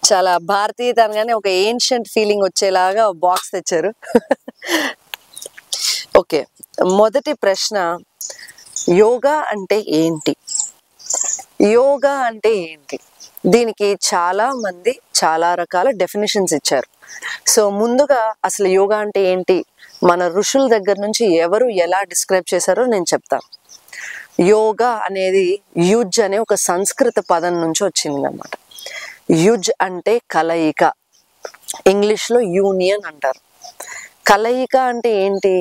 చాలా భారతీయతనగానే ఒక ఏన్షియంట్ ఫీలింగ్ వచ్చేలాగా బాక్స్ తెచ్చారు ఓకే మొదటి ప్రశ్న యోగా అంటే ఏంటి యోగా అంటే ఏంటి దీనికి చాలా మంది చాలా రకాల డెఫినేషన్స్ ఇచ్చారు సో ముందుగా అసలు యోగా అంటే ఏంటి మన ఋషుల దగ్గర నుంచి ఎవరు ఎలా డిస్క్రైబ్ చేశారో నేను చెప్తాను యోగా అనేది యుజ్ అనే ఒక సంస్కృత పదం నుంచి వచ్చింది అనమాట యుజ్ అంటే కలయిక ఇంగ్లీష్లో యూనియన్ అంటారు కలయిక అంటే ఏంటి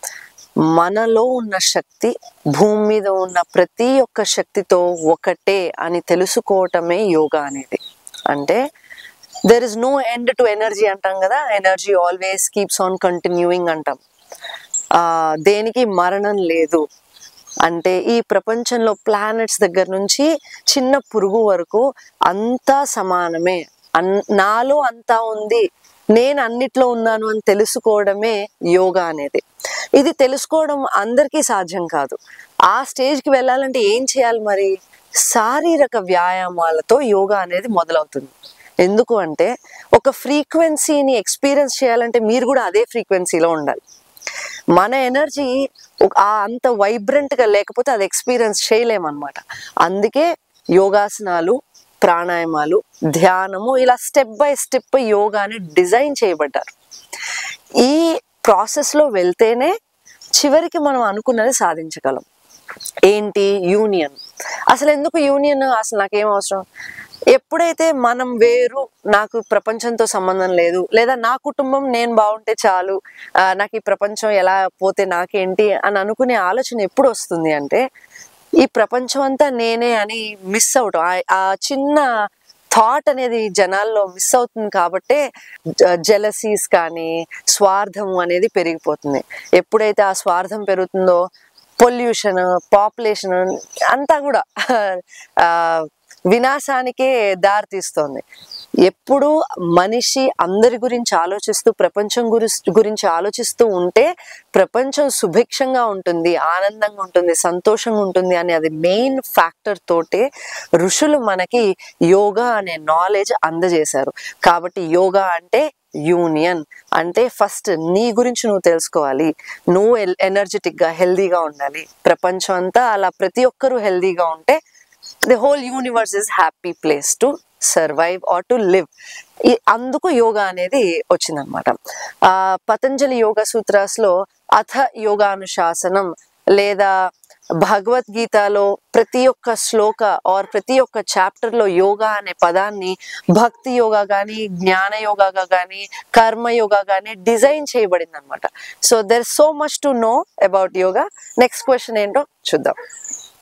మనలో ఉన్న శక్తి భూమి మీద ఉన్న ప్రతి ఒక్క శక్తితో ఒకటే అని తెలుసుకోవటమే యోగా అనేది అంటే there is no end to energy అంటాం కదా energy always keeps on continuing అంటాం ఆ దేనికి మరణం లేదు అంటే ఈ ప్రపంచంలో ప్లానెట్స్ దగ్గర నుంచి చిన్న పురుగు వరకు అంతా సమానమే అన్ నాలో అంతా ఉంది నేను అన్నిట్లో ఉన్నాను అని తెలుసుకోవడమే యోగా అనేది ఇది తెలుసుకోవడం అందరికీ సాధ్యం కాదు ఆ స్టేజ్కి వెళ్ళాలంటే ఏం చేయాలి మరి శారీరక వ్యాయామాలతో యోగా అనేది మొదలవుతుంది ఎందుకు అంటే ఒక ఫ్రీక్వెన్సీని ఎక్స్పీరియన్స్ చేయాలంటే మీరు కూడా అదే ఫ్రీక్వెన్సీలో ఉండాలి మన ఎనర్జీ ఆ అంత వైబ్రెంట్ గా లేకపోతే అది ఎక్స్పీరియన్స్ చేయలేమన్నమాట అందుకే యోగాసనాలు ప్రాణాయామాలు ధ్యానము ఇలా స్టెప్ బై స్టెప్ యోగాని డిజైన్ చేయబడ్డారు ఈ ప్రాసెస్ లో వెళ్తేనే చివరికి మనం అనుకున్నది సాధించగలం ఏంటి యూనియన్ అసలు ఎందుకు యూనియన్ అసలు నాకేం అవసరం ఎప్పుడైతే మనం వేరు నాకు ప్రపంచంతో సంబంధం లేదు లేదా నా కుటుంబం నేను బాగుంటే చాలు ఆ, నాకు ఈ ప్రపంచం ఎలా పోతే నాకేంటి అని అనుకునే ఆలోచన ఎప్పుడు వస్తుంది అంటే ఈ ప్రపంచం అంతా నేనే అని మిస్ అవటం ఆ- ఆ చిన్న థాట్ అనేది జనాల్లో మిస్ అవుతుంది కాబట్టే జెలసీస్ కానీ స్వార్థం అనేది పెరిగిపోతుంది ఎప్పుడైతే ఆ స్వార్థం పెరుగుతుందో పొల్యూషన్ పాపులేషన్ అంతా కూడా ఆ, వినాశానికే దారితీస్తోంది ఎప్పుడు మనిషి అందరి గురించి ఆలోచిస్తూ ప్రపంచం గురి గురించి ఆలోచిస్తూ ఉంటే ప్రపంచం సుభిక్షంగా ఉంటుంది ఆనందంగా ఉంటుంది సంతోషంగా ఉంటుంది అని అది మెయిన్ ఫ్యాక్టర్ తోటే ఋషులు మనకి యోగా అనే నాలెడ్జ్ అందజేశారు కాబట్టి యోగా అంటే యూనియన్ అంటే ఫస్ట్ నీ గురించి నువ్వు తెలుసుకోవాలి నువ్వు ఎనర్జెటిక్ గా హెల్దీగా ఉండాలి ప్రపంచం అంతా అలా ప్రతి ఒక్కరూ హెల్దీగా ఉంటే the whole universe is happy place to survive or to live ఈ అందుకు యోగా అనేది వచ్చిందనమాట ఆ పతంజలి యోగ సూత్రాస్ లో అథ యోగానుశాసనం లేదా భగవద్గీతలో ప్రతి ఒక్క శ్లోక ఆర్ ప్రతి ఒక్క చాప్టర్ లో యోగా అనే పదాన్ని భక్తి యోగా కానీ జ్ఞాన యోగాగా కానీ కర్మ యోగా కానీ డిజైన్ చేయబడింది అనమాట so there so much to know about yoga next question ఏంటో చూద్దాం